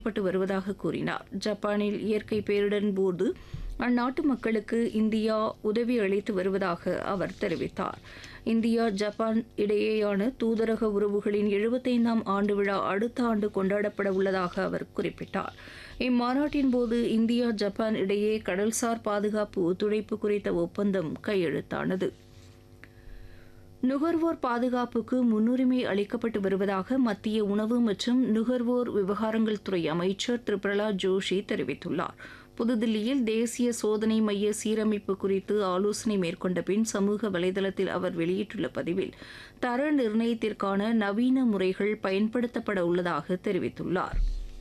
பட்டு வருவதாக கூறினார் ஜப்பானில் இயற்கை பேரிடரின் போது அந்நாட்டு மக்களுக்கு இந்தியா உதவி அளித்து வருவதாக அவர் தெரிவித்தார் இந்தியா ஜப்பான் இடையேயான தூதரக உறவுகளின் எழுபத்தைந்தாம் ஆண்டு விழா அடுத்த ஆண்டு கொண்டாடப்பட உள்ளதாக அவர் குறிப்பிட்டார் இம்மாநாட்டின் போது இந்தியா ஜப்பான் இடையே கடல்சார் பாதுகாப்பு ஒத்துழைப்பு குறித்த ஒப்பந்தம் கையெழுத்தானது நுகர்வோர் பாதுகாப்புக்கு முன்னுரிமை அளிக்கப்பட்டு வருவதாக மத்திய உணவு மற்றும் நுகர்வோர் விவகாரங்கள் துறை அமைச்சர் திரு பிரகலாத் ஜோஷி தெரிவித்துள்ளார் புதுதில்லியில் தேசிய சோதனை மைய சீரமைப்பு குறித்து ஆலோசனை மேற்கொண்ட பின் சமூக வலைதளத்தில் அவர் வெளியிட்டுள்ள பதிவில் தர நிர்ணயத்திற்கான நவீன முறைகள் பயன்படுத்தப்பட உள்ளதாக தெரிவித்துள்ளார்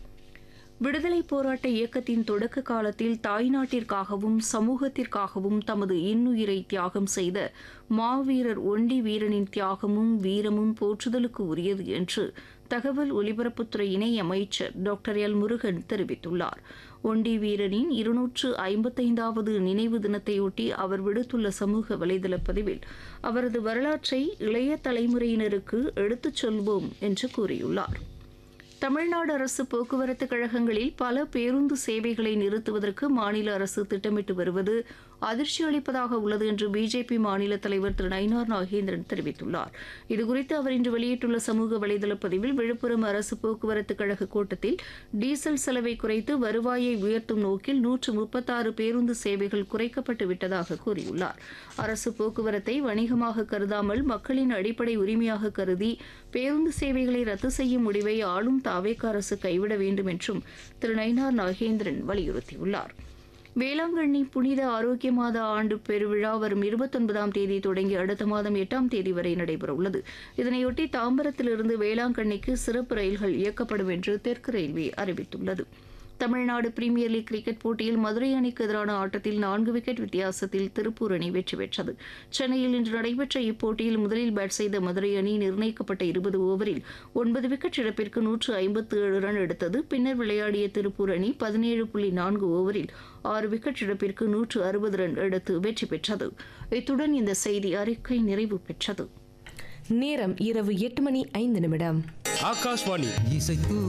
விடுதலைப் போராட்ட இயக்கத்தின் தொடக்க காலத்தில் தாய்நாட்டிற்காகவும் சமூகத்திற்காகவும் தமது இன்னுயிரை தியாகம் செய்த மாவீரர் ஒண்டி வீரனின் தியாகமும் வீரமும் போற்றுதலுக்கு உரியது என்று தகவல் ஒலிபரப்புத்துறை இணை அமைச்சர் டாக்டர் எல் முருகன் தெரிவித்துள்ளார் ஒண்டி வீரனின் இருநூற்று ஐம்பத்தைந்தாவது நினைவு தினத்தையொட்டி அவர் விடுத்துள்ள சமூக வலைதள பதிவில் அவரது வரலாற்றை இளைய தலைமுறையினருக்கு எடுத்துச் சொல்வோம் என்று கூறியுள்ளார் தமிழ்நாடு அரசு போக்குவரத்து கழகங்களில் பல பேருந்து சேவைகளை நிறுத்துவதற்கு மாநில அரசு திட்டமிட்டு வருவது அதிர்ச்சி அளிப்பதாக உள்ளது என்று பிஜேபி மாநில தலைவர் திரு நயினார் நாகேந்திரன் தெரிவித்துள்ளார் இதுகுறித்து அவர் இன்று வெளியிட்டுள்ள சமூக வலைதள பதிவில் விழுப்புரம் அரசு போக்குவரத்து கழக கூட்டத்தில் டீசல் செலவை குறைத்து வருவாயை உயர்த்தும் நோக்கில் நூற்று முப்பத்தாறு பேருந்து சேவைகள் குறைக்கப்பட்டு விட்டதாக கூறியுள்ளார் அரசு போக்குவரத்தை வணிகமாக கருதாமல் மக்களின் அடிப்படை உரிமையாக கருதி பேருந்து சேவைகளை ரத்து செய்யும் முடிவை ஆளும் தாவேக அரசு கைவிட வேண்டும் என்றும் திரு நயினார் நாகேந்திரன் வலியுறுத்தியுள்ளார் வேளாங்கண்ணி புனித ஆரோக்கிய மாத ஆண்டு பெருவிழா வரும் இருபத்தொன்பதாம் தேதி தொடங்கி அடுத்த மாதம் எட்டாம் தேதி வரை நடைபெறவுள்ளது இதனையொட்டி தாம்பரத்திலிருந்து வேளாங்கண்ணிக்கு சிறப்பு ரயில்கள் இயக்கப்படும் என்று தெற்கு ரயில்வே அறிவித்துள்ளது தமிழ்நாடு பிரீமியர் லீக் கிரிக்கெட் போட்டியில் மதுரை அணிக்கு எதிரான ஆட்டத்தில் நான்கு விக்கெட் வித்தியாசத்தில் திருப்பூர் அணி வெற்றி பெற்றது சென்னையில் இன்று நடைபெற்ற இப்போட்டியில் முதலில் பேட் செய்த மதுரை அணி நிர்ணயிக்கப்பட்ட இருபது ஓவரில் ஒன்பது விக்கெட் இழப்பிற்கு நூற்று ஐம்பத்து ஏழு ரன் எடுத்தது பின்னர் விளையாடிய திருப்பூர் அணி பதினேழு புள்ளி நான்கு ஓவரில் ஆறு விக்கெட் இழப்பிற்கு நூற்று அறுபது ரன் எடுத்து வெற்றி பெற்றது இத்துடன் இந்த செய்தி அறிக்கை நிறைவு பெற்றது நேரம் இரவு எட்டு மணி ஐந்து நிமிடம் ஆகாஷ்வாணி இசைத்து